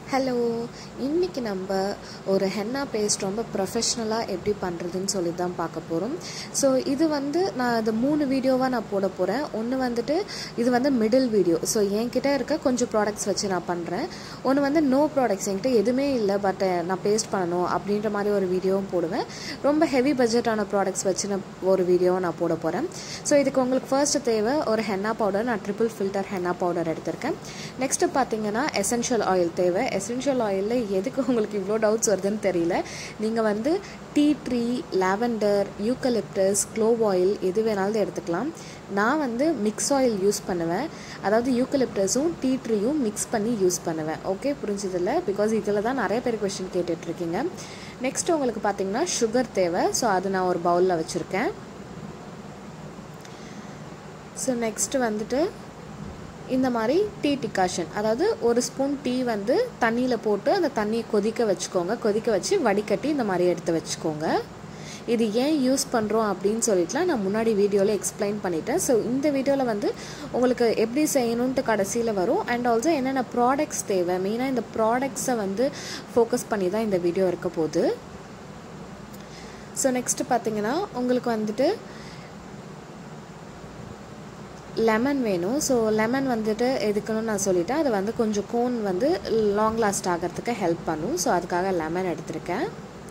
hello இன்றைக்கி நம்ம ஒரு ஹென்னா பேஸ்ட் ரொம்ப ப்ரொஃபஷ்னலாக எப்படி பண்ணுறதுன்னு சொல்லி தான் பார்க்க போகிறோம் ஸோ இது வந்து நான் இது மூணு வீடியோவாக நான் போட போகிறேன் ஒன்று வந்துட்டு இது வந்து மிடில் வீடியோ ஸோ என்கிட்ட இருக்க கொஞ்சம் ப்ராடக்ட்ஸ் வச்சு நான் பண்ணுறேன் ஒன்று வந்து நோ ப்ராடக்ட்ஸ் என்கிட்ட எதுவுமே இல்லை பட் நான் பேஸ்ட் பண்ணணும் அப்படின்ற மாதிரி ஒரு வீடியோவும் போடுவேன் ரொம்ப ஹெவி பட்ஜெட்டான ப்ராடக்ட்ஸ் வச்சு நான் ஒரு வீடியோவை நான் போட போகிறேன் ஸோ இதுக்கு உங்களுக்கு ஃபர்ஸ்ட் தேவை ஒரு ஹென்னா பவுடர் நான் ட்ரிபிள் ஃபில்டர் ஹென்னா பவுடர் எடுத்திருக்கேன் நெக்ஸ்ட்டு பார்த்தீங்கன்னா எசென்ஷியல் ஆயில் தேவை எசென்ஷியல் ஆயிலில் எதுக்கு உங்களுக்கு இவ்வளோ டவுட்ஸ் வருதுன்னு தெரியல நீங்கள் வந்து tea tree lavender eucalyptus clove oil எது வேணாலும் எடுத்துக்கலாம் நான் வந்து மிக்ஸ் ஆயில் யூஸ் பண்ணுவேன் அதாவது யூக்கலிப்டஸும் டீ ட்ரீயும் மிக்ஸ் பண்ணி யூஸ் பண்ணுவேன் ஓகே புரிஞ்சதில்ல பிகாஸ் இதில் தான் நிறைய பேர் கொஷின் கேட்டுட்ருக்கீங்க நெக்ஸ்ட் உங்களுக்கு பார்த்தீங்கன்னா சுகர் தேவை ஸோ அது நான் ஒரு பவுலில் வச்சுருக்கேன் ஸோ நெக்ஸ்ட்டு வந்துட்டு இந்த மாதிரி டீ டிகாஷன் அதாவது ஒரு ஸ்பூன் டீ வந்து தண்ணியில் போட்டு அந்த தண்ணியை கொதிக்க வச்சுக்கோங்க கொதிக்க வச்சு வடிகட்டி இந்த மாதிரி எடுத்து வச்சுக்கோங்க இது ஏன் யூஸ் பண்ணுறோம் அப்படின்னு சொல்லிட்டுலாம் நான் முன்னாடி வீடியோவில் எக்ஸ்பிளைன் பண்ணிட்டேன் ஸோ இந்த வீடியோவில் வந்து உங்களுக்கு எப்படி செய்யணுன்ட்டு கடைசியில் வரும் அண்ட் ஆல்சோ என்னென்ன ப்ராடக்ட்ஸ் தேவை மெயினாக இந்த ப்ராடக்ட்ஸை வந்து ஃபோக்கஸ் பண்ணி தான் இந்த வீடியோ இருக்க போகுது ஸோ நெக்ஸ்ட்டு பார்த்தீங்கன்னா உங்களுக்கு வந்துட்டு லெமன் வேணும் ஸோ லெமன் வந்துட்டு எதுக்குன்னு நான் சொல்லிட்டேன் அது வந்து கொஞ்சம் கோன் வந்து லாங் லாஸ்ட் ஆகிறதுக்கு ஹெல்ப் பண்ணும் ஸோ அதுக்காக லெமன் எடுத்திருக்கேன்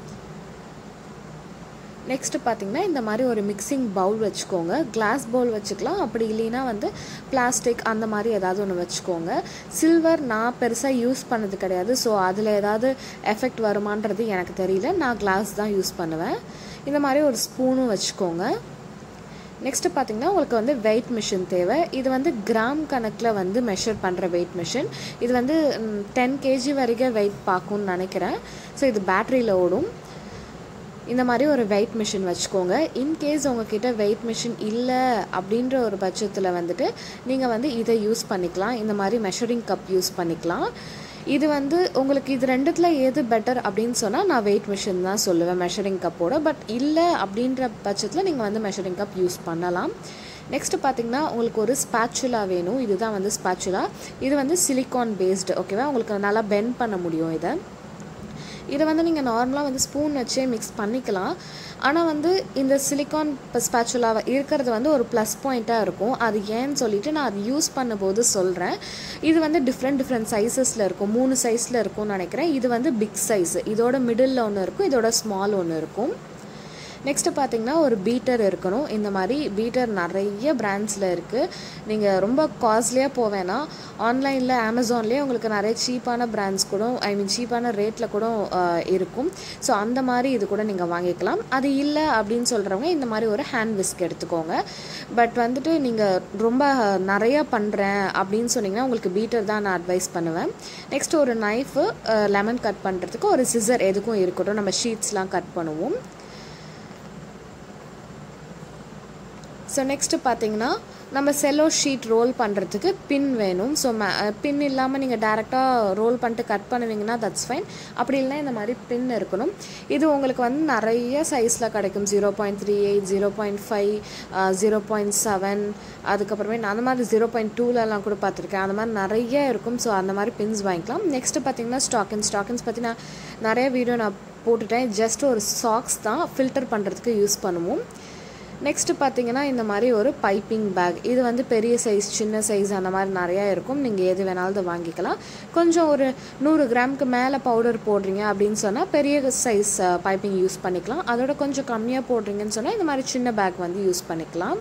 நெக்ஸ்ட்டு பார்த்தீங்கன்னா இந்த மாதிரி ஒரு மிக்சிங் பவுல் வச்சுக்கோங்க கிளாஸ் பவுல் வச்சுக்கலாம் அப்படி இல்லைன்னா வந்து பிளாஸ்டிக் அந்த மாதிரி ஏதாவது ஒன்று வச்சுக்கோங்க சில்வர் நான் பெருசாக யூஸ் பண்ணது கிடையாது ஸோ அதில் ஏதாவது எஃபெக்ட் வருமானது எனக்கு தெரியல நான் கிளாஸ் தான் யூஸ் பண்ணுவேன் இந்த மாதிரி ஒரு ஸ்பூனும் வச்சுக்கோங்க நெக்ஸ்ட்டு பார்த்தீங்கன்னா உங்களுக்கு வந்து வெயிட் மிஷின் தேவை இது வந்து கிராம் கணக்கில் வந்து மெஷர் பண்ணுற வெயிட் மிஷின் இது வந்து டென் கேஜி வரைக்கும் வெயிட் பார்க்கும்னு நினைக்கிறேன் ஸோ இது பேட்டரியில் ஓடும் இந்த மாதிரி ஒரு வெயிட் மிஷின் வச்சுக்கோங்க இன்கேஸ் உங்ககிட்ட வெயிட் மிஷின் இல்லை அப்படின்ற ஒரு பட்சத்தில் வந்துட்டு நீங்கள் வந்து இதை யூஸ் பண்ணிக்கலாம் இந்த மாதிரி மெஷரிங் கப் யூஸ் பண்ணிக்கலாம் இது வந்து உங்களுக்கு இது ரெண்டுத்தில் எது பெட்டர் அப்படின்னு சொன்னால் நான் வெயிட் மிஷின் தான் சொல்லுவேன் மெஷரிங் கப்போட பட் இல்லை அப்படின்ற பட்சத்தில் நீங்கள் வந்து மெஷரிங் கப் யூஸ் பண்ணலாம் நெக்ஸ்ட்டு பார்த்தீங்கன்னா உங்களுக்கு ஒரு ஸ்பேச்சுலா வேணும் இதுதான் வந்து ஸ்பேச்சுலா இது வந்து சிலிக்கான் பேஸ்டு ஓகேவா உங்களுக்கு நல்லா பெண்ட் பண்ண முடியும் இதை இதை வந்து நீங்கள் நார்மலாக வந்து ஸ்பூன் வச்சே மிக்ஸ் பண்ணிக்கலாம் ஆனால் வந்து இந்த சிலிக்கான் ஸ்பேச்சுலா இருக்கிறது வந்து ஒரு ப்ளஸ் பாயிண்ட்டாக இருக்கும் அது ஏன்னு சொல்லிட்டு நான் அது யூஸ் பண்ணும்போது சொல்கிறேன் இது வந்து டிஃப்ரெண்ட் டிஃப்ரெண்ட் சைஸஸில் இருக்கும் மூணு சைஸில் இருக்கும்னு நினைக்கிறேன் இது வந்து பிக் சைஸ் இதோட மிடில் ஒன்று இருக்கும் இதோட ஸ்மால் ஒன்று இருக்கும் நெக்ஸ்ட்டு பார்த்தீங்கன்னா ஒரு பீட்டர் இருக்கணும் இந்த மாதிரி பீட்டர் நிறைய பிராண்ட்ஸில் இருக்குது நீங்கள் ரொம்ப காஸ்ட்லியாக போவேன்னா ஆன்லைனில் அமேசான்லேயே உங்களுக்கு நிறைய சீப்பான பிராண்ட்ஸ் கூட ஐ மீன் சீப்பான ரேட்டில் கூட இருக்கும் ஸோ அந்த மாதிரி இது கூட நீங்கள் வாங்கிக்கலாம் அது இல்லை அப்படின்னு சொல்கிறவங்க இந்த மாதிரி ஒரு ஹேண்ட் விஸ்க் எடுத்துக்கோங்க பட் வந்துட்டு நீங்கள் ரொம்ப நிறையா பண்ணுறேன் அப்படின்னு சொன்னிங்கன்னா உங்களுக்கு பீட்டர் தான் நான் அட்வைஸ் பண்ணுவேன் நெக்ஸ்ட் ஒரு நைஃபு லெமன் கட் பண்ணுறதுக்கு ஒரு சிசர் எதுக்கும் இருக்கட்டும் நம்ம ஷீட்ஸ்லாம் கட் பண்ணுவோம் ஸோ நெக்ஸ்ட்டு பார்த்தீங்கன்னா நம்ம செல்லோ ஷீட் ரோல் பண்ணுறதுக்கு பின் வேணும் ஸோ மே பின் இல்லாமல் நீங்கள் டேரெக்டாக ரோல் பண்ணிட்டு கட் பண்ணுவீங்கன்னா தட்ஸ் ஃபைன் அப்படி இல்லைனா இந்த மாதிரி பின் இருக்கணும் இது உங்களுக்கு வந்து நிறைய சைஸில் கிடைக்கும் zero point three eight zero point five zero point seven அதுக்கப்புறமே நான் அந்த மாதிரி ஜீரோ பாயிண்ட் டூலெலாம் கூட பார்த்துருக்கேன் அந்த மாதிரி நிறைய இருக்கும் ஸோ அந்த மாதிரி பின்ஸ் வாங்கிக்கலாம் நெக்ஸ்ட்டு பார்த்தீங்கன்னா ஸ்டாக்கின்ஸ் ஸ்டாக்கின்ஸ் பற்றி நான் நிறைய வீடியோ நான் போட்டுட்டேன் ஜஸ்ட் ஒரு சாக்ஸ் தான் ஃபில்டர் பண்ணுறதுக்கு யூஸ் பண்ணுவோம் நெக்ஸ்ட்டு பார்த்தீங்கன்னா இந்த மாதிரி ஒரு பைப்பிங் பேக் இது வந்து பெரிய சைஸ் சின்ன சைஸ் அந்த மாதிரி நிறையா இருக்கும் நீங்கள் எது வேணாலும் இதை வாங்கிக்கலாம் கொஞ்சம் ஒரு நூறு கிராமுக்கு மேலே பவுடர் போடுறீங்க அப்படின்னு சொன்னால் பெரிய சைஸ் பைப்பிங் யூஸ் பண்ணிக்கலாம் அதோட கொஞ்சம் கம்மியாக போடுறீங்கன்னு சொன்னால் இந்த மாதிரி சின்ன பேக் வந்து யூஸ் பண்ணிக்கலாம்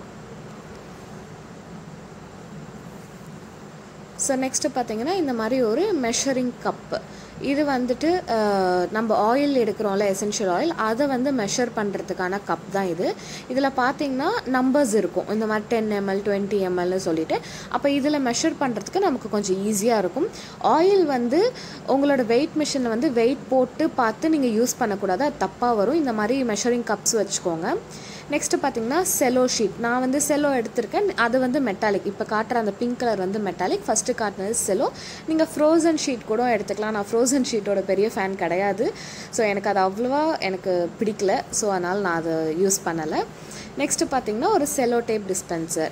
ஸோ நெக்ஸ்ட்டு பார்த்தீங்கன்னா இந்த மாதிரி ஒரு மெஷரிங் கப்பு இது வந்துட்டு நம்ம ஆயில் எடுக்கிறோம்ல எசென்ஷியல் ஆயில் அதை வந்து மெஷர் பண்ணுறதுக்கான கப் தான் இது இதில் பார்த்தீங்கன்னா நம்பர்ஸ் இருக்கும் இந்த மாதிரி டென் எம்எல் டுவெண்ட்டி எம்எல்னு சொல்லிட்டு அப்போ இதில் மெஷர் பண்ணுறதுக்கு நமக்கு கொஞ்சம் ஈஸியாக இருக்கும் ஆயில் வந்து உங்களோட வெயிட் மிஷினில் வந்து வெயிட் போட்டு பார்த்து நீங்கள் யூஸ் பண்ணக்கூடாது அது தப்பாக வரும் இந்த மாதிரி மெஷரிங் கப்ஸ் வச்சுக்கோங்க நெக்ஸ்ட்டு பார்த்தீங்கன்னா செலோ ஷீட் நான் வந்து செலோ எடுத்திருக்கேன் அது வந்து மெட்டாலிக் இப்போ காட்டுற அந்த பிங்க் கலர் வந்து மெட்டாலிக் ஃபஸ்ட்டு காட்டினது செலோ நீங்கள் ஃப்ரோசன் ஷீட் கூட எடுத்துக்கலாம் நான் ஃப்ரோசன் ஷீட்டோட பெரிய ஃபேன் கிடையாது ஸோ எனக்கு அது அவ்வளோவா எனக்கு பிடிக்கல ஸோ அதனால் நான் அதை யூஸ் பண்ணலை நெக்ஸ்ட்டு பார்த்தீங்கன்னா ஒரு செலோ டேப் டிஸ்பென்சர்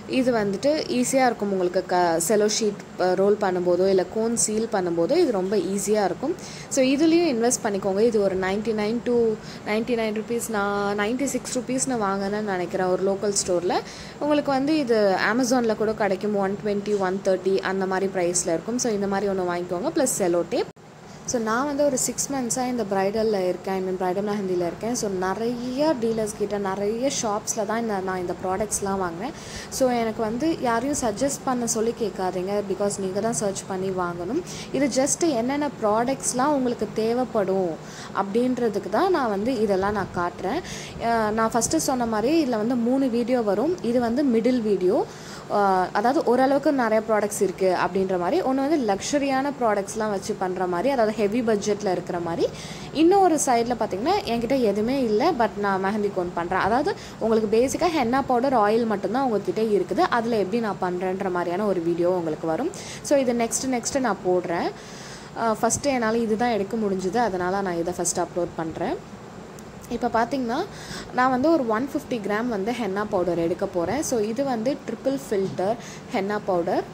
இது வந்துட்டு ஈஸியாக இருக்கும் உங்களுக்கு க செலோ ஷீட் ரோல் பண்ணும்போதோ இல்லை கோன் சீல் பண்ணும்போதோ இது ரொம்ப ஈஸியாக இருக்கும் ஸோ இதுலேயும் இன்வெஸ்ட் பண்ணிக்கோங்க இது ஒரு ninety nine to ninety nine rupees நான் நைன்ட்டி சிக்ஸ் ருபீஸ் நான் வாங்கினேன்னு நினைக்கிறேன் ஒரு லோக்கல் ஸ்டோரில் உங்களுக்கு வந்து இது அமேசானில் கூட கிடைக்கும் ஒன் டுவெண்ட்டி ஒன் தேர்ட்டி அந்த மாதிரி ப்ரைஸில் இருக்கும் ஸோ இந்த மாதிரி ஒன்று வாங்கிக்கோங்க ப்ளஸ் செலோ டேப் ஸோ நான் வந்து ஒரு சிக்ஸ் மந்த்ஸாக இந்த ப்ரைடலில் இருக்கேன் ஐ மீன் ப்ரைடல் மெஹந்தியில் இருக்கேன் ஸோ நிறைய டீலர்ஸ் கிட்ட நிறைய ஷாப்ஸில் தான் இந்த நான் இந்த ப்ராடக்ட்ஸ்லாம் வாங்கினேன் ஸோ எனக்கு வந்து யாரையும் சஜஸ்ட் பண்ண சொல்லி கேட்காதீங்க பிகாஸ் நீங்கள் தான் சர்ச் பண்ணி வாங்கணும் இது ஜஸ்ட்டு என்னென்ன ப்ராடக்ட்ஸ்லாம் உங்களுக்கு தேவைப்படும் அப்படின்றதுக்கு தான் நான் வந்து இதெல்லாம் நான் காட்டுறேன் அஹ் நான் ஃபஸ்ட்டு சொன்ன மாதிரி இதில் வந்து மூணு வீடியோ வரும் இது வந்து மிடில் வீடியோ ஆஹ் அதாவது ஓரளவுக்கு நிறைய ப்ராடக்ட்ஸ் இருக்குது அப்படின்ற மாதிரி ஒன்று வந்து லக்ஸரியான ப்ராடக்ட்ஸ்லாம் வச்சு பண்ணுற மாதிரி அதாவது ஹெவி பட்ஜெட்டில் இருக்கிற மாதிரி இன்னொரு சைடில் பார்த்தீங்கன்னா என்கிட்ட எதுவுமே இல்லை பட் நான் மெஹந்தி கோன் பண்ணுறேன் அதாவது உங்களுக்கு பேசிக்காக ஹென்னா பவுடர் ஆயில் மட்டும்தான் உங்ககிட்ட இருக்குது அதில் எப்படி நான் பண்ணுறேன்ற மாதிரியான ஒரு வீடியோ உங்களுக்கு வரும் ஸோ இது நெக்ஸ்ட்டு நெக்ஸ்ட்டு நான் போடுறேன் ஃபஸ்ட்டு என்னால் இதுதான் எடுக்க முடிஞ்சுது அதனால் நான் இதை ஃபஸ்ட்டு அப்லோட் பண்ணுறேன் இப்போ பார்த்தீங்கன்னா நான் வந்து ஒரு ஒன் ஃபிஃப்டி கிராம் வந்து ஹென்னா பவுடர் எடுக்க போகிறேன் ஸோ இது வந்து ட்ரிபிள் ஃபில்டர் ஹென்னா பவுடர்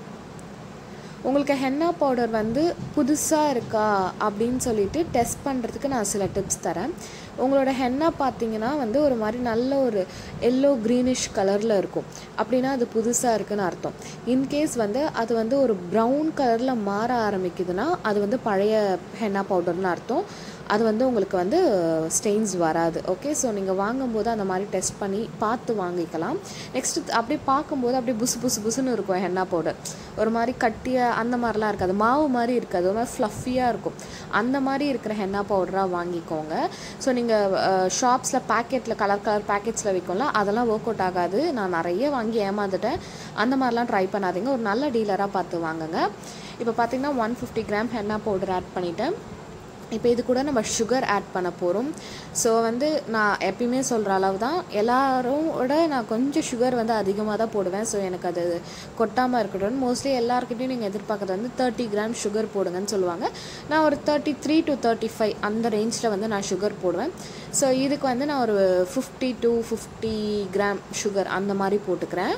உங்களுக்கு ஹென்னா பவுடர் வந்து புதுசாக இருக்கா அப்படின்னு சொல்லிட்டு டெஸ்ட் பண்ணுறதுக்கு நான் சில டிப்ஸ் தரேன் உங்களோட ஹென்னா பார்த்தீங்கன்னா வந்து ஒரு மாதிரி நல்ல ஒரு எல்லோ க்ரீனிஷ் கலரில் இருக்கும் அப்படின்னா அது புதுசாக இருக்குன்னு அர்த்தம் இன்கேஸ் வந்து அது வந்து ஒரு ப்ரௌன் கலரில் மாற ஆரம்பிக்குதுன்னா அது வந்து பழைய ஹென்னா பவுடர்னு அர்த்தம் அது வந்து உங்களுக்கு வந்து ஸ்டெயின்ஸ் வராது ஓகே ஸோ நீங்கள் வாங்கும்போது அந்த மாதிரி டெஸ்ட் பண்ணி பார்த்து வாங்கிக்கலாம் நெக்ஸ்ட்டு அப்படியே பார்க்கும்போது அப்படியே புசு புசு புசுன்னு இருக்கும் ஹென்னா பவுடர் ஒரு மாதிரி கட்டிய அந்த மாதிரிலாம் இருக்காது மாவு மாதிரி இருக்காது ஒரு மாதிரி ஃப்ளஃபியாக இருக்கும் அந்த மாதிரி இருக்கிற ஹென்னா பவுடராக வாங்கிக்கோங்க ஸோ நீங்கள் ஷாப்ஸில் பேக்கெட்டில் கலர் கலர் பேக்கெட்ஸில் விற்கும்ல அதெல்லாம் ஒர்க் அவுட் ஆகாது நான் நிறைய வாங்கி ஏமாந்துட்டேன் அந்த மாதிரிலாம் ட்ரை பண்ணாதீங்க ஒரு நல்ல டீலராக பார்த்து வாங்குங்க இப்போ பார்த்தீங்கன்னா one fifty gram henna powder add பண்ணிவிட்டேன் இப்போ இது கூட நம்ம சுகர் ஆட் பண்ண போகிறோம் ஸோ வந்து நான் எப்பயுமே சொல்கிற அளவு தான் எல்லாரோட நான் கொஞ்சம் சுகர் வந்து அதிகமாக தான் போடுவேன் ஸோ எனக்கு அது கொட்டாமல் இருக்கட்டும் மோஸ்ட்லி எல்லாருக்கிட்டையும் நீங்கள் எதிர்பார்க்குறது வந்து தேர்ட்டி கிராம் சுகர் போடுங்கன்னு சொல்லுவாங்க நான் ஒரு thirty three to thirty five அந்த ரேஞ்சில் வந்து நான் சுகர் போடுவேன் ஸோ இதுக்கு வந்து நான் ஒரு fifty to fifty gram sugar அந்த மாதிரி போட்டுக்கிறேன்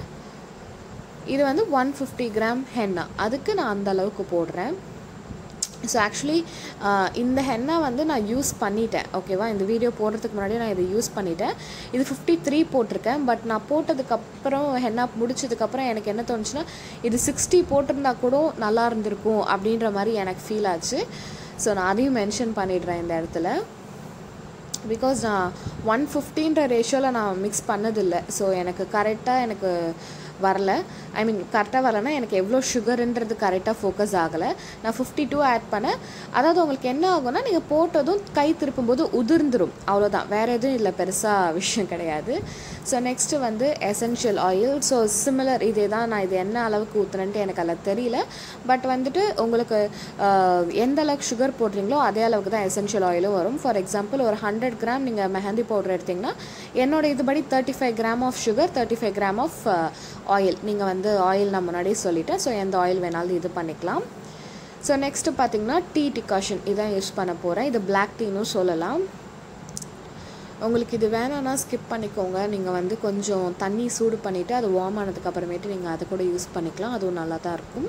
இது வந்து ஒன் ஃபிஃப்டி கிராம் ஹென்னா அதுக்கு நான் அந்த அளவுக்கு போடுறேன் ஸோ ஆக்சுவலி இந்த ஹென்னா வந்து நான் யூஸ் பண்ணிட்டேன் ஓகேவா இந்த வீடியோ போடுறதுக்கு முன்னாடி நான் இதை யூஸ் பண்ணிட்டேன் இது ஃபிஃப்டி த்ரீ போட்டிருக்கேன் பட் நான் போட்டதுக்கப்புறம் ஹென்னா முடிச்சதுக்கப்புறம் எனக்கு என்ன தோணுச்சுன்னா இது சிக்ஸ்டி போட்டிருந்தா கூட நல்லா இருந்திருக்கும் அப்படின்ற மாதிரி எனக்கு ஃபீல் ஆச்சு ஸோ நான் அதையும் மென்ஷன் பண்ணிடுறேன் இந்த இடத்துல பிகாஸ் நான் ஒன் ஃபிஃப்டின்ற ரேஷியோவில் நான் மிக்ஸ் பண்ணதில்லை ஸோ எனக்கு கரெக்டாக எனக்கு வரல ஐ மீன் கரெக்டாக வரலன்னா எனக்கு எவ்வளோ சுகருன்றது கரெக்டாக ஃபோக்கஸ் ஆகலை நான் ஃபிஃப்டி டூ ஆட் பண்ணேன் அதாவது உங்களுக்கு என்ன ஆகும்னா நீங்கள் போட்டதும் கை திருப்பும்போது உதிர்ந்துரும் அவ்வளோதான் வேறு எதுவும் இல்லை பெருசாக விஷயம் கிடையாது ஸோ நெக்ஸ்ட்டு வந்து எசென்ஷியல் ஆயில் ஸோ சிமிலர் இதே தான் நான் இது என்ன அளவுக்கு ஊற்றுனேன்ட்டு எனக்கு அதில் தெரியல பட் வந்துட்டு உங்களுக்கு ஆஹ், எந்த அளவுக்கு சுகர் போடுறீங்களோ அதே அளவுக்கு தான் எசென்ஷியல் ஆயிலும் வரும் ஃபார் எக்ஸாம்பிள் ஒரு ஹண்ட்ரட் கிராம் நீங்கள் மெஹந்தி பவுடர் எடுத்திங்கன்னா என்னோட இதுபடி thirty five gram of sugar thirty five gram of oil நீங்கள் வந்து ஆயில் நான் முன்னாடியே சொல்லிட்டேன் ஸோ எந்த ஆயில் வேணாலும் இது பண்ணிக்கலாம் ஸோ நெக்ஸ்ட்டு பார்த்தீங்கன்னா டீ டிகாஷன் இதான் யூஸ் பண்ண போகிறேன் இது பிளாக் டீனும் சொல்லலாம் உங்களுக்கு இது வேணான்னா ஸ்கிப் பண்ணிக்கோங்க நீங்கள் வந்து கொஞ்சம் தண்ணி சூடு பண்ணிவிட்டு அது வார்ம் ஆனதுக்கு அப்புறமேட்டு நீங்கள் அதை கூட யூஸ் பண்ணிக்கலாம் அதுவும் நல்லா தான் இருக்கும்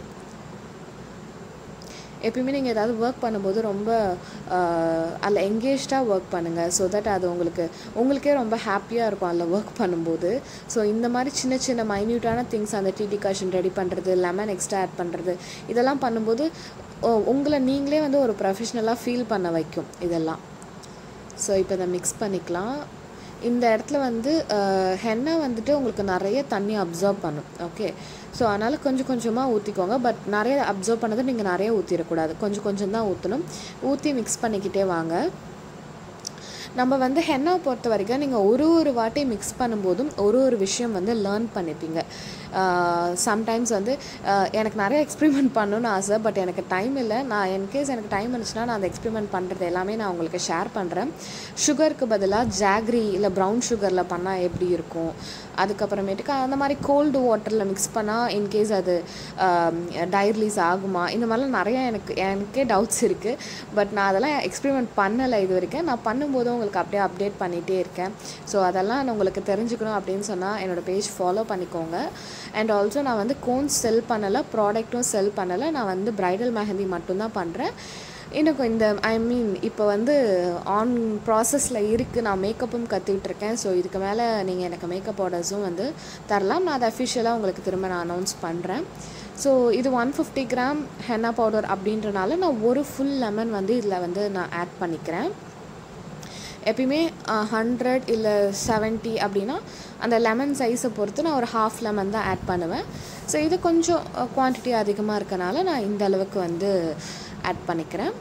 எப்பயுமே நீங்கள் ஏதாவது ஒர்க் பண்ணும்போது ரொம்ப ஆஹ், அதில் எங்கேஜ்டாக ஒர்க் பண்ணுங்கள் ஸோ தட் அது உங்களுக்கு உங்களுக்கே ரொம்ப ஹாப்பியாக இருக்கும் அதில் ஒர்க் பண்ணும்போது ஸோ இந்த மாதிரி சின்ன சின்ன மைன்யூட்டான திங்ஸ் அந்த டீ டிகாஷன் ரெடி பண்ணுறது லெமன் எக்ஸ்ட்ரா ஆட் பண்ணுறது இதெல்லாம் பண்ணும்போது ஓ- உங்களை நீங்களே வந்து ஒரு ப்ரொஃபஷ்னலாக ஃபீல் பண்ண வைக்கும் இதெல்லாம் ஸோ இப்போ இதை மிக்ஸ் பண்ணிக்கலாம் இந்த இடத்துல வந்து ஹென்னா வந்துட்டு உங்களுக்கு நிறைய தண்ணி அப்சர்வ் பண்ணும் ஓகே ஸோ அதனால் கொஞ்சம் கொஞ்சமாக ஊற்றிக்கோங்க பட் நிறைய அப்சர்வ் பண்ணதை நீங்கள் நிறைய ஊற்றிடக்கூடாது கொஞ்சம் கொஞ்சம் தான் ஊற்றணும் ஊற்றி மிக்ஸ் பண்ணிக்கிட்டே வாங்க நம்ம வந்து ஹென்னா பொறுத்த வரைக்கும் நீங்கள் ஒரு ஒரு வாட்டி மிக்ஸ் பண்ணும்போதும் ஒரு ஒரு விஷயம் வந்து லேர்ன் பண்ணிப்பீங்க சம்டைம்ஸ் வந்து ஆஹ் எனக்கு நிறைய எக்ஸ்பெரிமெண்ட் பண்ணணும்னு ஆசை பட் எனக்கு டைம் இல்லை நான் இன்கேஸ் எனக்கு டைம் இருந்துச்சுன்னா நான் அந்த எக்ஸ்பெரிமெண்ட் பண்ணுறது எல்லாமே நான் உங்களுக்கு ஷேர் பண்ணுறேன் சுகருக்கு பதிலாக ஜாக்ரி இல்லை ப்ரௌன் சுகரில் பண்ணால் எப்படி இருக்கும் அதுக்கப்புறமேட்டுக்கு அந்த மாதிரி கோல்டு வாட்டரில் மிக்ஸ் பண்ணால் இன்கேஸ் அது டயர்லீஸ் ஆகுமா இந்த மாதிரிலாம் நிறைய எனக்கு எனக்கே டவுட்ஸ் இருக்குது பட் நான் அதெல்லாம் எக்ஸ்பெரிமெண்ட் பண்ணலை இது வரைக்கும் நான் பண்ணும்போது உங்களுக்கு உங்களுக்கு அப்படியே அப்டேட் பண்ணிகிட்டே இருக்கேன் ஸோ அதெல்லாம் நான் உங்களுக்கு தெரிஞ்சுக்கணும் அப்படின்னு சொன்னால் என்னோடய பேஜ் ஃபாலோ பண்ணிக்கோங்க அண்ட் ஆல்சோ நான் வந்து கோன்ஸ் செல் பண்ணலை ப்ராடக்ட்டும் செல் பண்ணலை நான் வந்து ப்ரைடல் மெஹந்தி மட்டும்தான் பண்ணுறேன் எனக்கு இந்த ஐ மீன் இப்போ வந்து ஆன் ப்ராசஸில் இருக்குது நான் மேக்கப்பும் கற்றுக்கிட்டு இருக்கேன் ஸோ இதுக்கு மேலே நீங்கள் எனக்கு மேக்கப் ஆர்டர்ஸும் வந்து தரலாம் நான் அதை அஃபிஷியலாக உங்களுக்கு திரும்ப நான் அனௌன்ஸ் பண்ணுறேன் ஸோ இது one fifty gram henna powder அப்படின்றனால நான் ஒரு ஃபுல் லெமன் வந்து இதில் வந்து நான் ஆட் பண்ணிக்கிறேன் எப்பயுமே ஹண்ட்ரட் இல்லை செவன்ட்டி அப்படின்னா அந்த லெமன் சைஸை பொறுத்து நான் ஒரு ஹாஃப் லெமன் தான் ஆட் பண்ணுவேன் ஸோ இது கொஞ்சம் குவான்டிட்டி அதிகமாக இருக்கனால நான் இந்த அளவுக்கு வந்து ஆட் பண்ணிக்கிறேன்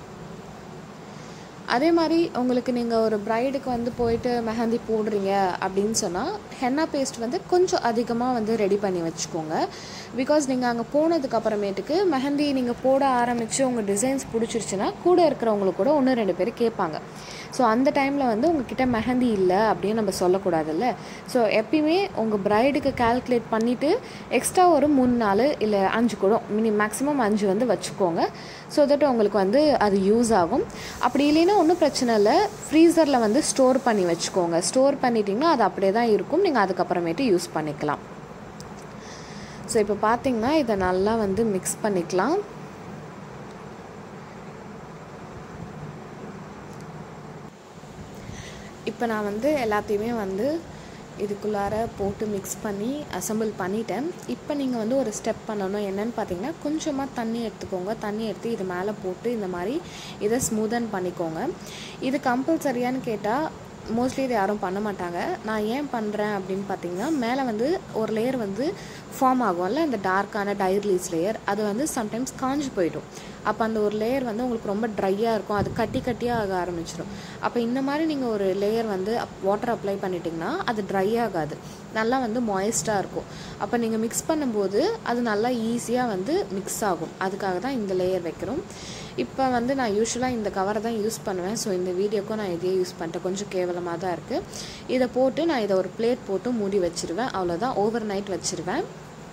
அதே மாதிரி உங்களுக்கு நீங்கள் ஒரு ப்ரைடுக்கு வந்து போயிட்டு மெஹந்தி போடுறீங்க அப்படின்னு சொன்னால் ஹென்னா பேஸ்ட் வந்து கொஞ்சம் அதிகமாக வந்து ரெடி பண்ணி வச்சுக்கோங்க பிகாஸ் நீங்கள் அங்கே போனதுக்கு அப்புறமேட்டுக்கு மெஹந்தி நீங்கள் போட ஆரம்பித்து உங்கள் டிசைன்ஸ் பிடிச்சிருச்சுன்னா கூட இருக்கிறவங்களுக்கு கூட ஒன்று ரெண்டு பேர் கேட்பாங்க ஸோ அந்த டைமில் வந்து உங்ககிட்ட மெஹந்தி இல்லை அப்படின்னு நம்ம சொல்லக்கூடாதுல்ல ஸோ எப்பயுமே உங்கள் ப்ரைடுக்கு கால்குலேட் பண்ணிவிட்டு எக்ஸ்ட்ரா ஒரு மூணு நாலு இல்லை அஞ்சு கூட மினி மேக்ஸிமம் அஞ்சு வந்து வச்சுக்கோங்க ஸோ தட் உங்களுக்கு வந்து அது யூஸ் ஆகும் அப்படி இல்லைன்னா ஒன்றும் பிரச்சனை இல்லை ஃப்ரீசரில் வந்து ஸ்டோர் பண்ணி வச்சுக்கோங்க ஸ்டோர் பண்ணிட்டீங்கன்னா அது அப்படியே தான் இருக்கும் நீங்கள் அதுக்கப்புறமேட்டு யூஸ் பண்ணிக்கலாம் ஸோ இப்போ பார்த்தீங்கன்னா இதை நல்லா வந்து மிக்ஸ் பண்ணிக்கலாம் இப்போ நான் வந்து எல்லாத்தையுமே வந்து இதுக்குள்ளார போட்டு மிக்ஸ் பண்ணி அசம்பிள் பண்ணிட்டேன் இப்போ நீங்கள் வந்து ஒரு ஸ்டெப் பண்ணணும் என்னென்னு பார்த்தீங்கன்னா கொஞ்சமாக தண்ணி எடுத்துக்கோங்க தண்ணி எடுத்து இது மேலே போட்டு இந்த மாதிரி இதை ஸ்மூதன் பண்ணிக்கோங்க இது கம்பல்சரியான்னு கேட்டால் மோஸ்ட்லி இது யாரும் பண்ண மாட்டாங்க நான் ஏன் பண்ணுறேன் அப்படின்னு பார்த்தீங்கன்னா மேலே வந்து ஒரு லேயர் வந்து ஃபார்ம் ஆகும்ல இந்த டார்க்கான டைர்லீஸ் லேயர் அது வந்து சம்டைம்ஸ் காஞ்சு போயிடும் அப்போ அந்த ஒரு லேயர் வந்து உங்களுக்கு ரொம்ப ட்ரையாக இருக்கும் அது கட்டி கட்டியாக ஆக ஆரம்பிச்சிடும் அப்போ இந்த மாதிரி நீங்கள் ஒரு லேயர் வந்து வாட்டர் அப்ளை பண்ணிட்டீங்கன்னா அது ட்ரை ஆகாது நல்லா வந்து மாய்ஸ்டாக இருக்கும் அப்போ நீங்கள் மிக்ஸ் பண்ணும்போது அது நல்லா ஈஸியாக வந்து மிக்ஸ் ஆகும் அதுக்காக தான் இந்த லேயர் வைக்கிறோம் இப்போ வந்து நான் யூஸ்வலாக இந்த கவரை தான் யூஸ் பண்ணுவேன் ஸோ இந்த வீடியோக்கும் நான் இதே யூஸ் பண்ணிட்டேன் கொஞ்சம் கேவலமாக தான் இருக்குது இதை போட்டு நான் இதை ஒரு பிளேட் போட்டு மூடி வச்சுருவேன் அவ்வளோதான் ஓவர் நைட் வச்சுருவேன்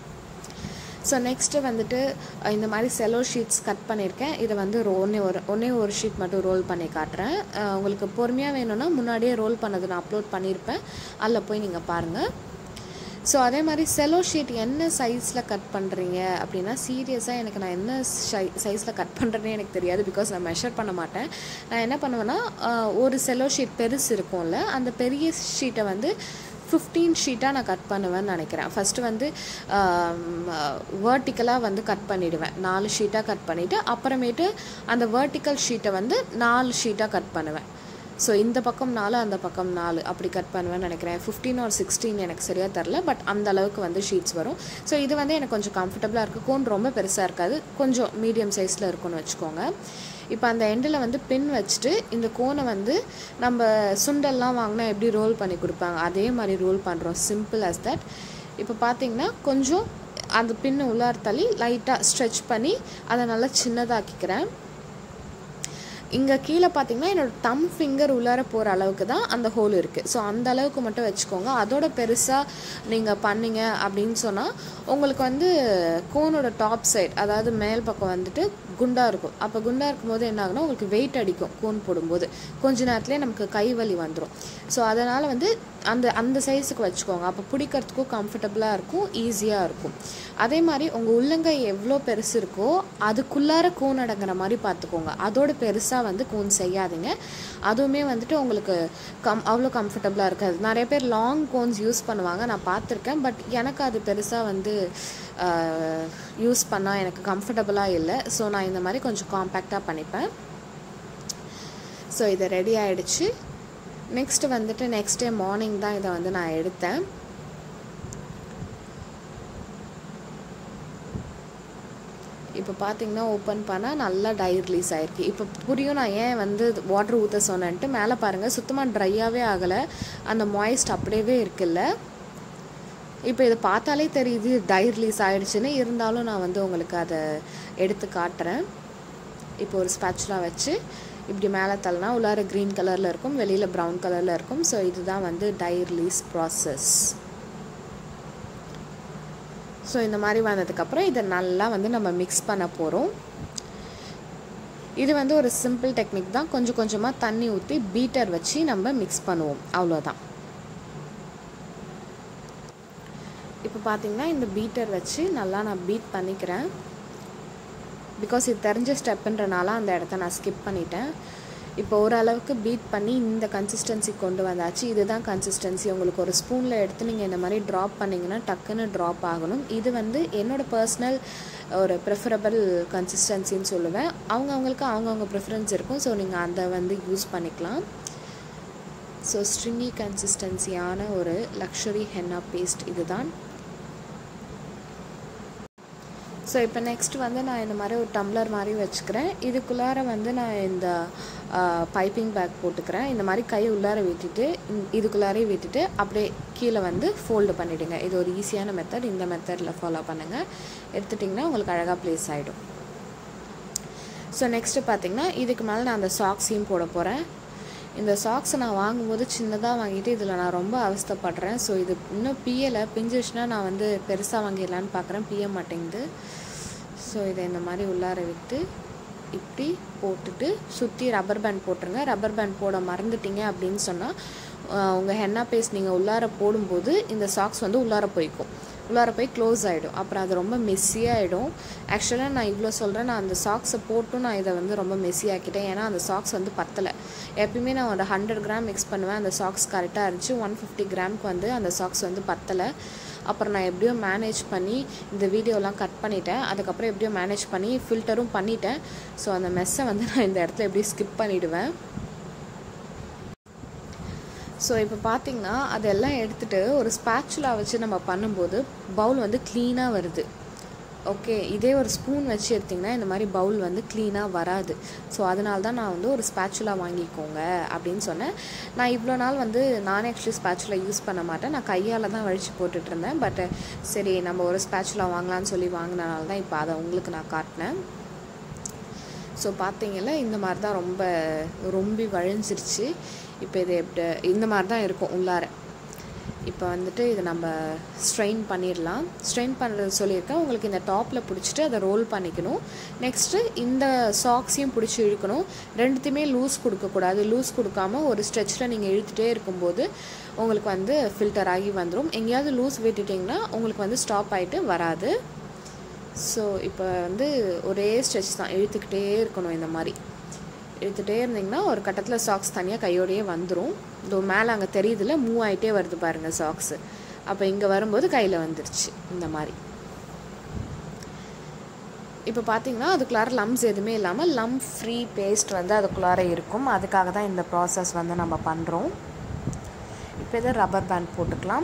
ஸோ நெக்ஸ்ட்டு வந்துட்டு இந்த மாதிரி செலோ ஷீட்ஸ் கட் பண்ணியிருக்கேன் இதை வந்து ஒன்றே ஒரு ஒன்றே ஒரு ஷீட் மட்டும் ரோல் பண்ணி காட்டுறேன் உங்களுக்கு பொறுமையாக வேணும்னா முன்னாடியே ரோல் பண்ணது நான் அப்லோட் பண்ணியிருப்பேன் அதில் போய் நீங்கள் பாருங்கள் ஸோ அதே மாதிரி செலோ ஷீட் என்ன சைஸில் கட் பண்ணுறீங்க அப்படின்னா சீரியஸாக எனக்கு நான் என்ன சை சைஸில் கட் பண்ணுறேன்னே எனக்கு தெரியாது பிகாஸ் நான் மெஷர் பண்ண மாட்டேன் நான் என்ன பண்ணுவேன்னா ஒரு செலோ ஷீட் பெருசு இருக்கும்ல அந்த பெரிய ஷீட்டை வந்து ஃபிஃப்டீன் ஷீட்டாக நான் கட் பண்ணுவேன்னு நினைக்கிறேன் ஃபஸ்ட்டு வந்து வேர்ட்டிக்கலாக வந்து கட் பண்ணிவிடுவேன் நாலு ஷீட்டாக கட் பண்ணிவிட்டு அப்புறமேட்டு அந்த வேர்ட்டிக்கல் ஷீட்டை வந்து நாலு ஷீட்டாக கட் பண்ணுவேன் ஸோ இந்த பக்கம் நாலு அந்த பக்கம் நாலு அப்படி கட் பண்ணுவேன்னு நினைக்கிறேன் ஃபிஃப்டீன் ஆர் சிக்ஸ்டீன் எனக்கு சரியாக தெரில பட் அந்த அளவுக்கு வந்து ஷீட்ஸ் வரும் ஸோ இது வந்து எனக்கு கொஞ்சம் கம்ஃபர்டபுளாக இருக்குது கோன் ரொம்ப பெருசாக இருக்காது கொஞ்சம் மீடியம் சைஸில் இருக்கும்னு வச்சுக்கோங்க இப்போ அந்த எண்டில் வந்து பின் வச்சுட்டு இந்த கோனை வந்து நம்ம சுண்டல்லாம் வாங்கினா எப்படி ரோல் பண்ணி கொடுப்பாங்க அதே மாதிரி ரோல் பண்ணுறோம் சிம்பிள் அஸ் தட் இப்போ பார்த்தீங்கன்னா கொஞ்சம் அந்த பின்னு உள்ளார் தள்ளி லைட்டாக ஸ்ட்ரெச் பண்ணி அதை நல்லா சின்னதாக்கிக்கிறேன் இங்கே கீழே பார்த்தீங்கன்னா என்னோட தம் ஃபிங்கர் உள்ளார போகிற அளவுக்கு தான் அந்த ஹோல் இருக்குது ஸோ அந்த அளவுக்கு மட்டும் வச்சுக்கோங்க அதோட பெருசாக நீங்கள் பண்ணீங்க அப்படின்னு சொன்னால் உங்களுக்கு வந்து கோனோட டாப் சைட் அதாவது மேல் பக்கம் வந்துட்டு குண்டாக இருக்கும் அப்போ குண்டாக இருக்கும்போது என்ன ஆகுனா உங்களுக்கு வெயிட் அடிக்கும் கோன் போடும்போது கொஞ்ச நேரத்துலேயே நமக்கு கை வலி வந்துடும் ஸோ அதனால் வந்து அந்த அந்த சைஸுக்கு வச்சுக்கோங்க அப்போ பிடிக்கிறதுக்கும் கம்ஃபர்டபுளாக இருக்கும் ஈஸியாக இருக்கும் அதே மாதிரி உங்கள் உள்ளங்கை எவ்வளோ பெருசு இருக்கோ அதுக்குள்ளார கோன் அடங்குற மாதிரி பார்த்துக்கோங்க அதோட பெருசாக வந்து கோன் செய்யாதீங்க அதுவுமே வந்துட்டு உங்களுக்கு கம் அவ்வளோ கம்ஃபர்டபுளாக இருக்காது நிறைய பேர் லாங் கோன்ஸ் யூஸ் பண்ணுவாங்க நான் பார்த்துருக்கேன் பட் எனக்கு அது பெருசாக வந்து யூஸ் பண்ணால் எனக்கு கம்ஃபர்டபுளாக இல்லை ஸோ நான் இந்த மாதிரி கொஞ்சம் காம்பேக்டாக பண்ணிப்பேன் ஸோ இது ரெடி ஆகிடுச்சு நெக்ஸ்ட்டு வந்துட்டு நெக்ஸ்ட் டே மார்னிங் தான் இதை வந்து நான் எடுத்தேன் இப்போ பார்த்தீங்கன்னா ஓப்பன் பண்ணால் நல்லா டை ரிலீஸ் ஆகிருக்கு இப்போ புரியும் நான் ஏன் வந்து வாட்டர் ஊற்ற சொன்னேன்ட்டு மேலே பாருங்கள் சுத்தமாக ட்ரையாகவே ஆகலை அந்த மாய்ஸ்ட் அப்படியே இருக்குல்ல இப்போ இதை பார்த்தாலே தெரியுது டை ரிலீஸ் ஆகிடுச்சுன்னு இருந்தாலும் நான் வந்து உங்களுக்கு அதை எடுத்து காட்டுறேன் இப்போ ஒரு ஸ்பேச்சுலாம் வச்சு இப்படி மேலே தள்ளனா உள்ளார க்ரீன் கலரில் இருக்கும் வெளியில் ப்ரௌன் கலரில் இருக்கும் ஸோ இதுதான் வந்து டை ரிலீஸ் ப்ராசஸ் ஸோ இந்த மாதிரி வந்ததுக்கப்புறம் இதை நல்லா வந்து நம்ம மிக்ஸ் பண்ண போகிறோம் இது வந்து ஒரு சிம்பிள் டெக்னிக் தான் கொஞ்சம் கொஞ்சமாக தண்ணி ஊற்றி பீட்டர் வச்சு நம்ம மிக்ஸ் பண்ணுவோம் அவ்வளோதான் இப்போ பார்த்தீங்கன்னா இந்த பீட்டர் வச்சு நல்லா நான் பீட் பண்ணிக்கிறேன் பிகாஸ் இது தெரிஞ்ச ஸ்டெப்புன்றனால அந்த இடத்த நான் ஸ்கிப் பண்ணிட்டேன் இப்போ ஓரளவுக்கு பீட் பண்ணி இந்த கன்சிஸ்டன்சி கொண்டு வந்தாச்சு இதுதான் கன்சிஸ்டன்சி உங்களுக்கு ஒரு ஸ்பூனில் எடுத்து நீங்கள் இந்த மாதிரி ட்ராப் பண்ணிங்கன்னா டக்குன்னு ட்ராப் ஆகணும் இது வந்து என்னோடய பர்சனல் ஒரு ப்ரிஃபரபிள் கன்சிஸ்டன்சின்னு சொல்லுவேன் அவங்கவுங்களுக்கு அவங்கவுங்க ப்ரிஃபரன்ஸ் இருக்கும் ஸோ நீங்கள் அதை வந்து யூஸ் பண்ணிக்கலாம் ஸோ ஸ்ட்ரிங்கி கன்சிஸ்டன்சியான ஒரு லக்ஸரி ஹென்னா பேஸ்ட் இதுதான் ஸோ இப்போ நெக்ஸ்ட் வந்து நான் இந்த மாதிரி ஒரு டம்ளர் மாதிரி வச்சுக்கிறேன் இதுக்குள்ளார வந்து நான் இந்த பைப்பிங் பேக் போட்டுக்கிறேன் இந்த மாதிரி கை உள்ளார விட்டுட்டு இதுக்குள்ளாரே விட்டுட்டு அப்படியே கீழே வந்து ஃபோல்டு பண்ணிவிடுங்க இது ஒரு ஈஸியான மெத்தட் இந்த மெத்தடில் ஃபாலோ பண்ணுங்கள் எடுத்துட்டிங்கன்னா உங்களுக்கு அழகாக ப்ளேஸ் ஆகிடும் ஸோ நெக்ஸ்ட்டு பார்த்திங்கன்னா இதுக்கு மேலே நான் அந்த சாக்ஸையும் போட போகிறேன் இந்த சாக்ஸை நான் வாங்கும்போது சின்னதாக வாங்கிட்டு இதில் நான் ரொம்ப அவஸ்தப்படுறேன் ஸோ இது இன்னும் பியலை பிஞ்சிச்சுன்னா நான் வந்து பெருசாக வாங்கிடலான்னு பார்க்குறேன் பிய மாட்டேங்குது ஸோ இதை இந்த மாதிரி உள்ளார விட்டு இப்படி போட்டுட்டு சுற்றி ரப்பர் பேண்ட் போட்டுருங்க ரப்பர் பேண்ட் போட மறந்துட்டீங்க அப்படின்னு சொன்னால் உங்கள் ஹென்னா பேஸ்ட் நீங்கள் உள்ளார போடும்போது இந்த சாக்ஸ் வந்து உள்ளார போய்க்கும் உள்ளார போய் க்ளோஸ் ஆகிடும் அப்புறம் அது ரொம்ப மெஸ்ஸியாகிடும் ஆக்சுவலாக நான் இவ்வளோ சொல்கிறேன் நான் அந்த சாக்ஸை போட்டும் நான் இதை வந்து ரொம்ப மெஸ்ஸியாக்கிட்டேன் ஏன்னா அந்த சாக்ஸ் வந்து பத்தலை எப்பயுமே நான் ஒரு ஹண்ட்ரட் கிராம் மிக்ஸ் பண்ணுவேன் அந்த சாக்ஸ் கரெக்டாக இருந்துச்சு ஒன் ஃபிஃப்டி கிராம்க்கு வந்து அந்த சாக்ஸ் வந்து பத்தலை அப்புறம் நான் எப்படியோ மேனேஜ் பண்ணி இந்த வீடியோலாம் கட் பண்ணிட்டேன் அதுக்கப்புறம் எப்படியோ மேனேஜ் பண்ணி ஃபில்டரும் பண்ணிட்டேன் ஸோ அந்த மெஸ்ஸை வந்து நான் இந்த இடத்துல எப்படியும் ஸ்கிப் பண்ணிவிடுவேன் ஸோ இப்போ பார்த்தீங்கன்னா அதெல்லாம் எடுத்துகிட்டு ஒரு ஸ்பேச்சுலா வச்சு நம்ம பண்ணும்போது பவுல் வந்து க்ளீனாக வருது ஓகே இதே ஒரு ஸ்பூன் வச்சு எடுத்திங்கன்னா இந்த மாதிரி பவுல் வந்து க்ளீனாக வராது ஸோ அதனால தான் நான் வந்து ஒரு ஸ்பேச்சுலா வாங்கிக்கோங்க அப்படின்னு சொன்னேன் நான் இவ்வளோ நாள் வந்து நானே ஆக்சுவலி ஸ்பேச்சுலா யூஸ் பண்ண மாட்டேன் நான் கையால் தான் வழித்து போட்டுட்டு இருந்தேன் பட் சரி நம்ம ஒரு ஸ்பேச்சுலா வாங்கலாம்னு சொல்லி வாங்கினால தான் இப்போ அதை உங்களுக்கு நான் காட்டினேன் ஸோ பார்த்தீங்களா இந்த மாதிரி தான் ரொம்ப ரொம்பி வழிஞ்சிருச்சு இப்போ இது எப்படி இந்த மாதிரி தான் இருக்கும் உள்ளார இப்போ வந்துட்டு இதை நம்ம ஸ்ட்ரெயின் பண்ணிடலாம் ஸ்ட்ரெயின் பண்ணுறது சொல்லியிருக்கேன் உங்களுக்கு இந்த டாப்பில் பிடிச்சிட்டு அதை ரோல் பண்ணிக்கணும் நெக்ஸ்ட்டு இந்த சாக்ஸையும் பிடிச்சி இழுக்கணும் ரெண்டுத்தையுமே லூஸ் கொடுக்கக்கூடாது லூஸ் கொடுக்காம ஒரு ஸ்ட்ரெச்சில் நீங்கள் இழுத்துகிட்டே இருக்கும்போது உங்களுக்கு வந்து ஃபில்டர் ஆகி வந்துடும் எங்கேயாவது லூஸ் விட்டுட்டிங்கன்னா உங்களுக்கு வந்து ஸ்டாப் ஆகிட்டு வராது ஸோ இப்போ வந்து ஒரே ஸ்ட்ரெச் தான் இழுத்துக்கிட்டே இருக்கணும் இந்த மாதிரி இழுத்துகிட்டே இருந்தீங்கன்னா ஒரு கட்டத்தில் சாக்ஸ் தனியாக கையோடையே வந்துடும் இதோ மேலே அங்கே தெரியுதுல மூவ் ஆகிட்டே வருது பாருங்கள் சாக்ஸு அப்போ இங்கே வரும்போது கையில் வந்துருச்சு இந்த மாதிரி இப்போ பார்த்தீங்கன்னா அதுக்குள்ளார லம்ஸ் எதுவுமே இல்லாமல் லம் ஃப்ரீ பேஸ்ட் வந்து அதுக்குள்ளார இருக்கும் அதுக்காக தான் இந்த ப்ராசஸ் வந்து நம்ம பண்ணுறோம் இப்போ இதை ரப்பர் பேண்ட் போட்டுக்கலாம்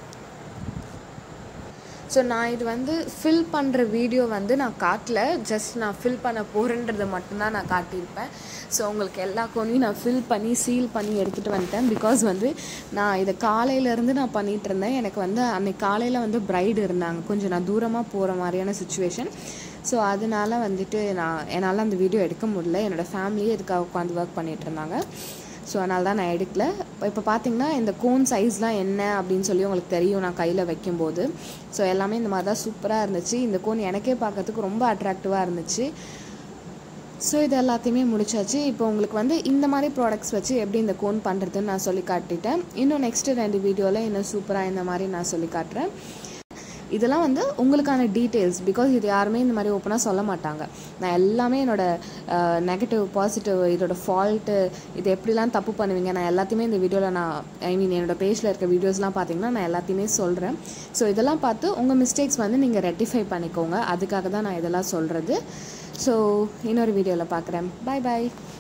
ஸோ நான் இது வந்து ஃபில் பண்ணுற வீடியோ வந்து நான் காட்டல ஜஸ்ட் நான் ஃபில் பண்ண போகிறேன்றது மட்டும்தான் நான் காட்டியிருப்பேன் ஸோ உங்களுக்கு எல்லா கோனையும் நான் ஃபில் பண்ணி சீல் பண்ணி எடுத்துகிட்டு வந்துட்டேன் பிகாஸ் வந்து நான் இதை காலையிலேருந்து நான் பண்ணிகிட்டு இருந்தேன் எனக்கு வந்து அன்னைக்கு காலையில் வந்து பிரைடு இருந்தாங்க கொஞ்சம் நான் தூரமாக போகிற மாதிரியான சுச்சுவேஷன் ஸோ அதனால வந்துட்டு நான் என்னால் அந்த வீடியோ எடுக்க முடியல என்னோடய ஃபேமிலியே இதுக்காக உட்காந்து ஒர்க் பண்ணிகிட்டு இருந்தாங்க ஸோ அதனால தான் நான் எடுக்கல இப்போ பார்த்தீங்கன்னா இந்த கோன் சைஸ்லாம் என்ன அப்படின்னு சொல்லி உங்களுக்கு தெரியும் நான் கையில் வைக்கும்போது ஸோ எல்லாமே இந்த மாதிரி தான் சூப்பராக இருந்துச்சு இந்த கோன் எனக்கே பார்க்கறதுக்கு ரொம்ப அட்ராக்டிவாக இருந்துச்சு ஸோ இது எல்லாத்தையுமே முடிச்சாச்சு இப்போ உங்களுக்கு வந்து இந்த மாதிரி ப்ராடக்ட்ஸ் வச்சு எப்படி இந்த கோன் பண்ணுறதுன்னு நான் சொல்லி காட்டிட்டேன் இன்னும் நெக்ஸ்ட்டு ரெண்டு வீடியோவில் இன்னும் சூப்பராக இந்த மாதிரி நான் சொல்லி காட்டுறேன் இதெல்லாம் வந்து உங்களுக்கான டீட்டெயில்ஸ் பிகாஸ் இது யாருமே இந்த மாதிரி ஓப்பனாக சொல்ல மாட்டாங்க நான் எல்லாமே என்னோடய நெகட்டிவ் பாசிட்டிவ் இதோட ஃபால்ட்டு இது எப்படிலாம் தப்பு பண்ணுவீங்க நான் எல்லாத்தையுமே இந்த வீடியோவில் நான் ஐ மீன் என்னோடய பேஜில் இருக்க வீடியோஸ்லாம் பார்த்தீங்கன்னா நான் எல்லாத்தையுமே சொல்கிறேன் ஸோ இதெல்லாம் பார்த்து உங்கள் மிஸ்டேக்ஸ் வந்து நீங்கள் ரெட்டிஃபை பண்ணிக்கோங்க அதுக்காக தான் நான் இதெல்லாம் சொல்கிறது ஸோ இன்னொரு வீடியோவில் பார்க்குறேன் பாய் பாய்